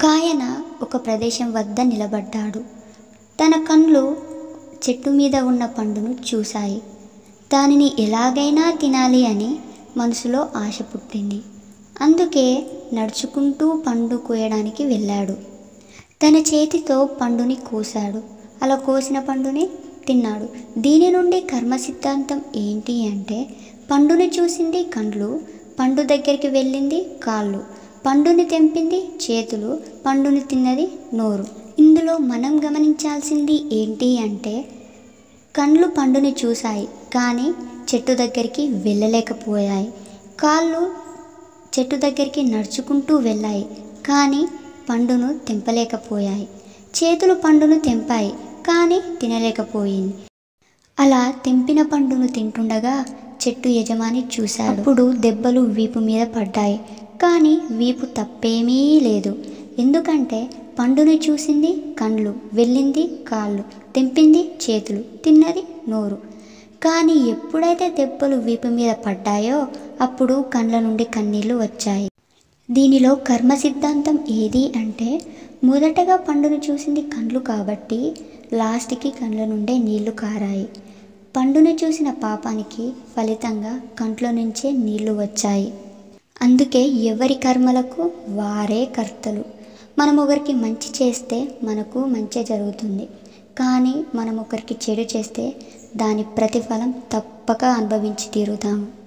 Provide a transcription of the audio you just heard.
ఆయన ఒక ప్రదేశం వద్ద నిలబడ్డాడు తన కళ్ళు చెట్టు మీద ఉన్న పండును చూశాయి దానిని ఎలాగైనా తినాలి అని మనసులో ఆశ పుట్టింది అందుకే నడుచుకుంటూ పండు కోయడానికి వెళ్ళాడు తన చేతితో పండుని కోసాడు అలా కోసిన పండుని తిన్నాడు దీని నుండి కర్మ సిద్ధాంతం ఏంటి అంటే పండుని చూసింది కండ్లు పండు దగ్గరికి వెళ్ళింది కాళ్ళు పండుని తెంపింది చేతులు పండుని తిన్నది నోరు ఇందులో మనం గమనించాల్సింది ఏంటి అంటే కండ్లు పండుని చూశాయి కానీ చెట్టు దగ్గరికి వెళ్ళలేకపోయాయి కాళ్ళు చెట్టు దగ్గరికి నడుచుకుంటూ వెళ్ళాయి కానీ పండును తెంపలేకపోయాయి చేతులు పండును తెంపాయి కానీ తినలేకపోయింది అలా తెంపిన పండును తింటుండగా చెట్టు యజమాని చూశాడు అప్పుడు దెబ్బలు వీపు మీద పడ్డాయి కానీ వీపు తప్పేమీ లేదు ఎందుకంటే పండుని చూసింది కండ్లు వెళ్ళింది కాళ్ళు తెంపింది చేతులు తిన్నది నోరు కానీ ఎప్పుడైతే దెబ్బలు వీపు మీద పడ్డాయో అప్పుడు కండ్ల నుండి కన్నీళ్లు వచ్చాయి దీనిలో కర్మ సిద్ధాంతం ఏది అంటే మొదటగా పండును చూసింది కండ్లు కాబట్టి లాస్ట్కి కండ్ల నుండే నీళ్లు కారాయి పండును చూసిన పాపానికి ఫలితంగా కంట్లో నుంచే నీళ్లు వచ్చాయి అందుకే ఎవరి కర్మలకు వారే కర్తలు మనం ఒకరికి మంచి చేస్తే మనకు మంచి జరుగుతుంది కానీ మనం ఒకరికి చెడు చేస్తే దాని ప్రతిఫలం తప్పక అనుభవించి తీరుతాము